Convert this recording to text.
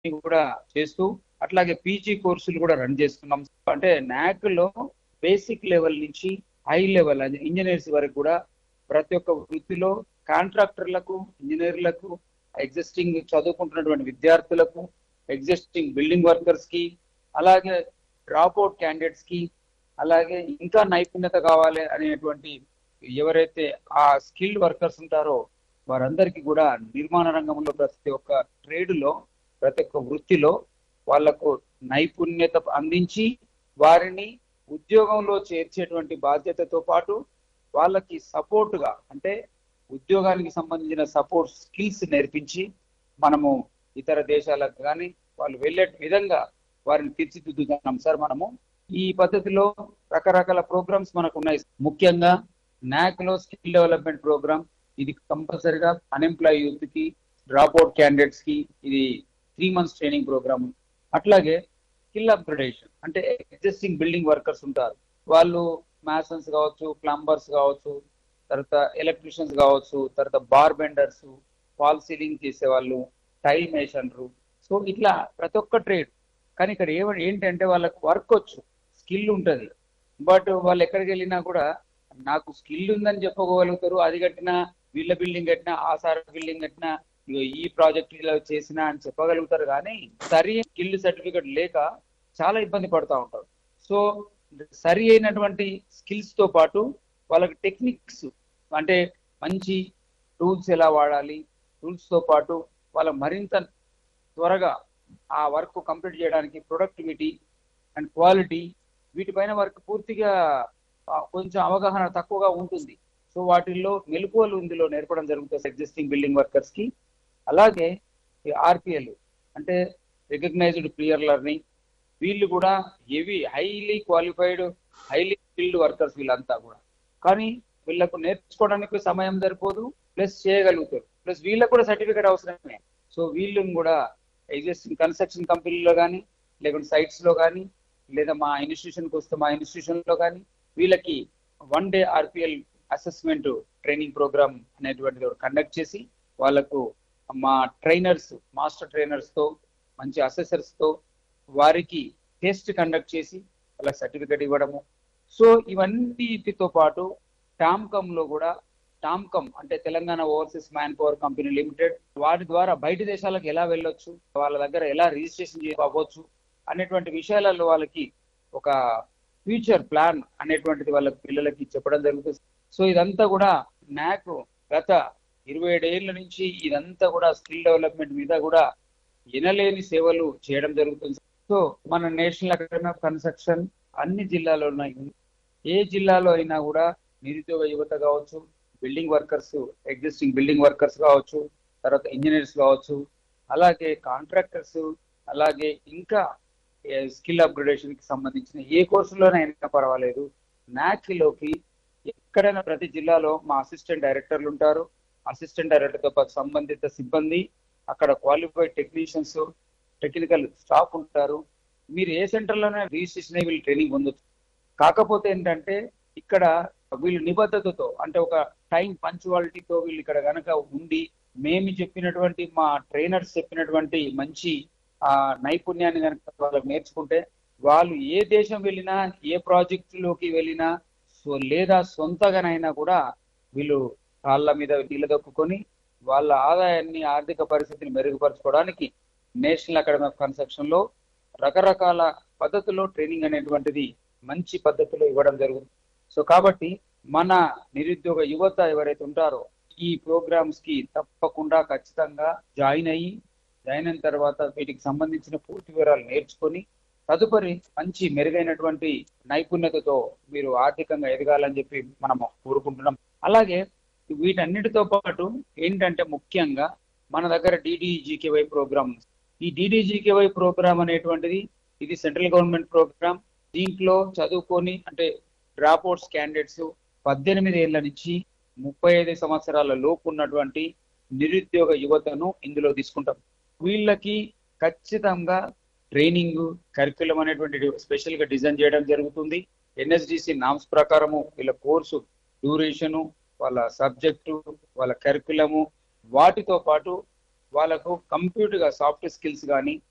కూడా చేస్తూ అట్లాగే పీజీ కోర్సులు కూడా రన్ చేస్తున్నాం అంటే నాక్ లో బేసిక్ లెవెల్ నుంచి హై లెవెల్ ఇంజనీర్స్ వరకు కూడా ప్రతి ఒక్క వృత్తిలో కాంట్రాక్టర్లకు ఇంజనీర్లకు ఎగ్జిస్టింగ్ చదువుకుంటున్నటువంటి విద్యార్థులకు ఎగ్జిస్టింగ్ బిల్డింగ్ వర్కర్స్ కి అలాగే డ్రాప్ అవుట్ క్యాండిడేట్స్ కి అలాగే ఇంకా నైపుణ్యత కావాలి అనేటువంటి ఎవరైతే ఆ స్కిల్డ్ వర్కర్స్ ఉంటారో వారందరికీ కూడా నిర్మాణ రంగంలో ప్రతి ఒక్క ట్రేడ్ లో ప్రతి ఒక్క వృత్తిలో వాళ్లకు నైపుణ్యత అందించి వారిని ఉద్యోగంలో చేర్చేటువంటి బాధ్యతతో పాటు వాళ్ళకి సపోర్ట్ గా అంటే ఉద్యోగానికి సంబంధించిన సపోర్ట్ స్కిల్స్ నేర్పించి మనము ఇతర దేశాలకు కానీ వాళ్ళు వెళ్ళే విధంగా వారిని తీర్చిదిద్దుతున్నాం సార్ మనము ఈ పద్ధతిలో రకరకాల ప్రోగ్రామ్స్ మనకు ఉన్నాయి ముఖ్యంగా నాక్ లో స్కిల్ డెవలప్మెంట్ ప్రోగ్రామ్ ఇది కంపల్సరిగా అన్ఎంప్లాయ్ యూత్ కి డ్రాప్ అవుట్ క్యాండిడేట్స్ కి ఇది త్రీ మంత్స్ ట్రైనింగ్ ప్రోగ్రామ్ అట్లాగే స్కిల్ అప్గ్రేడేషన్ అంటే ఎగ్జిస్టింగ్ బిల్డింగ్ వర్కర్స్ ఉంటారు వాళ్ళు మ్యాసన్స్ కావచ్చు ప్లంబర్స్ కావచ్చు తర్వాత ఎలక్ట్రీషియన్స్ కావచ్చు తర్వాత బార్ బెండర్స్ ఫాల్ సీలింగ్ చేసేవాళ్ళు టైల్ మేషన్లు సో ఇట్లా ప్రతి ఒక్క ట్రేడ్ కానీ ఇక్కడ ఏమ ఏంటంటే వాళ్ళకి వర్క్ వచ్చు స్కిల్ ఉంటుంది బట్ వాళ్ళు ఎక్కడికి వెళ్ళినా కూడా నాకు స్కిల్ ఉందని చెప్పగలుగుతారు అది కట్టినా వీళ్ళ బిల్డింగ్ కట్టినా ఆ సార్ బిల్డింగ్ కట్టినా ఇగో ఈ ప్రాజెక్ట్ ఇలా చేసినా అని చెప్పగలుగుతారు కానీ సరి స్కిల్ సర్టిఫికెట్ లేక చాలా ఇబ్బంది పడతా ఉంటారు సో సరి అయినటువంటి స్కిల్స్ తో పాటు వాళ్ళకి టెక్నిక్స్ అంటే మంచి టూల్స్ ఎలా వాడాలి టూల్స్ తో పాటు వాళ్ళ మరింత త్వరగా ఆ వర్క్ కంప్లీట్ చేయడానికి ప్రొడక్టివిటీ అండ్ క్వాలిటీ వీటిపైన వర్క్ పూర్తిగా కొంచెం అవగాహన తక్కువగా ఉంటుంది సో వాటిల్లో మెలకువలు ఇందులో నేర్పడం జరుగుతుంది ఎగ్జిస్టింగ్ బిల్డింగ్ వర్కర్స్ కి అలాగే ఆర్పిఎల్ అంటే రికగ్నైజ్డ్ క్లియర్ లెర్నింగ్ వీళ్ళు కూడా heavy highly qualified highly skilled workers వీళ్ళంతా కూడా కానీ వీళ్ళకు నేర్చుకోవడానికి సమయం సరిపోదు ప్లస్ చేయగలుగుతారు ప్లస్ వీళ్ళకు కూడా సర్టిఫికేట్ అవసరమే సో వీళ్ళని కూడా ఎగ్జిస్టింగ్ కన్స్ట్రక్షన్ కంపెనీలో కానీ లేకుంటే సైట్స్ లో కానీ లేదా మా ఇన్స్టిట్యూషన్కి వస్తే మా ఇన్స్టిట్యూషన్ లో కానీ వీళ్ళకి one day RPL assessment training programme అనేటువంటిది కండక్ట్ చేసి వాళ్ళకు మా ట్రైనర్స్ మాస్టర్ ట్రైనర్స్ తో మంచి అసెసర్స్ తో వారికి టెస్ట్ కండక్ట్ చేసి వాళ్ళకి సర్టిఫికేట్ ఇవ్వడము సో ఇవన్నిటితో పాటు టామ్కమ్ లో కూడా టామ్కమ్ అంటే Telangana overseas manpower company limited వాటి ద్వారా బయట దేశాలకు ఎలా వెళ్ళొచ్చు వాళ్ళ దగ్గర ఎలా రిజిస్ట్రేషన్ అవ్వచ్చు అనేటువంటి విషయాలలో వాళ్ళకి ఒక ఫ్యూచర్ ప్లాన్ అనేటువంటిది వాళ్ళ పిల్లలకి చెప్పడం జరుగుతుంది సో ఇదంతా కూడా నాకు గత ఇరవై ఏళ్ళ నుంచి ఇదంతా కూడా స్కిల్ డెవలప్మెంట్ మీద కూడా ఎనలేని సేవలు చేయడం జరుగుతుంది సో మన నేషనల్ అకాడమీ ఆఫ్ కన్స్ట్రక్షన్ అన్ని జిల్లాలో ఉన్నాయి ఏ జిల్లాలో అయినా కూడా నిరుద్యోగ యువత కావచ్చు building workers existing building workers కావచ్చు తర్వాత ఇంజనీర్స్ కావచ్చు అలాగే కాంట్రాక్టర్స్ అలాగే ఇంకా స్కిల్ అప్గ్రేడేషన్ కి సంబంధించిన ఏ కోర్సులోనైనా పర్వాలేదు నాక్లోకి ఎక్కడైనా ప్రతి జిల్లాలో మా అసిస్టెంట్ డైరెక్టర్లు ఉంటారు అసిస్టెంట్ డైరెక్టర్ తో పాటు సంబంధిత సిబ్బంది అక్కడ క్వాలిఫైడ్ టెక్నీషియన్స్ టెక్నికల్ స్టాఫ్ ఉంటారు మీరు ఏ సెంటర్లోనే రిజిస్ట్రేషన్ అయ్యి వీళ్ళు ట్రైనింగ్ పొందొచ్చు కాకపోతే ఏంటంటే ఇక్కడ వీళ్ళు నిబద్ధతతో అంటే ఒక టైం పంచువాలిటీతో వీళ్ళు ఇక్కడ గనక ఉండి మేము చెప్పినటువంటి మా ట్రైనర్స్ చెప్పినటువంటి మంచి ఆ నైపుణ్యాన్ని కనుక వాళ్ళకి నేర్చుకుంటే వాళ్ళు ఏ దేశం వెళ్ళినా ఏ ప్రాజెక్టులోకి వెళ్ళినా సో లేదా సొంతగానైనా కూడా వీళ్ళు కాళ్ళ మీద నిలదొక్కుని వాళ్ళ ఆదాయాన్ని ఆర్థిక పరిస్థితిని మెరుగుపరచుకోవడానికి నేషనల్ అకాడమీ ఆఫ్ కన్స్ట్రక్షన్ లో రకరకాల పద్ధతుల్లో ట్రైనింగ్ అనేటువంటిది మంచి పద్ధతిలో ఇవ్వడం జరుగుతుంది సో కాబట్టి మన నిరుద్యోగ యువత ఎవరైతే ఉంటారో ఈ ప్రోగ్రామ్స్ కి తప్పకుండా ఖచ్చితంగా జాయిన్ అయ్యి జాయిన్ అయిన తర్వాత వీటికి సంబంధించిన పూర్తి వివరాలు నేర్చుకొని తదుపరి మంచి మెరుగైనటువంటి నైపుణ్యతతో మీరు ఆర్థికంగా ఎదగాలని చెప్పి మనం కోరుకుంటున్నాం అలాగే వీటన్నిటితో పాటు ఏంటంటే ముఖ్యంగా మన దగ్గర డిడిజికేవై ప్రోగ్రామ్ ఈ డిడిజికేవై ప్రోగ్రామ్ అనేటువంటిది ఇది సెంట్రల్ గవర్నమెంట్ ప్రోగ్రామ్ దీంట్లో చదువుకొని అంటే డ్రాప్ అవుట్స్ క్యాండిడేట్స్ పద్దెనిమిది ఏళ్ల నుంచి ముప్పై ఐదు సంవత్సరాల లోపు ఉన్నటువంటి నిరుద్యోగ యువతను ఇందులో తీసుకుంటాం వీళ్ళకి ఖచ్చితంగా ట్రైనింగ్ కరికులం అనేటువంటి స్పెషల్ గా డిజైన్ చేయడం జరుగుతుంది ఎన్ఎస్డిసి నామ్స్ ప్రకారము వీళ్ళ కోర్సు డ్యూరేషను వాళ్ళ సబ్జెక్టు వాళ్ళ కరికులము వాటితో పాటు వాళ్ళకు కంప్యూటర్ గా సాఫ్ట్ స్కిల్స్ కానీ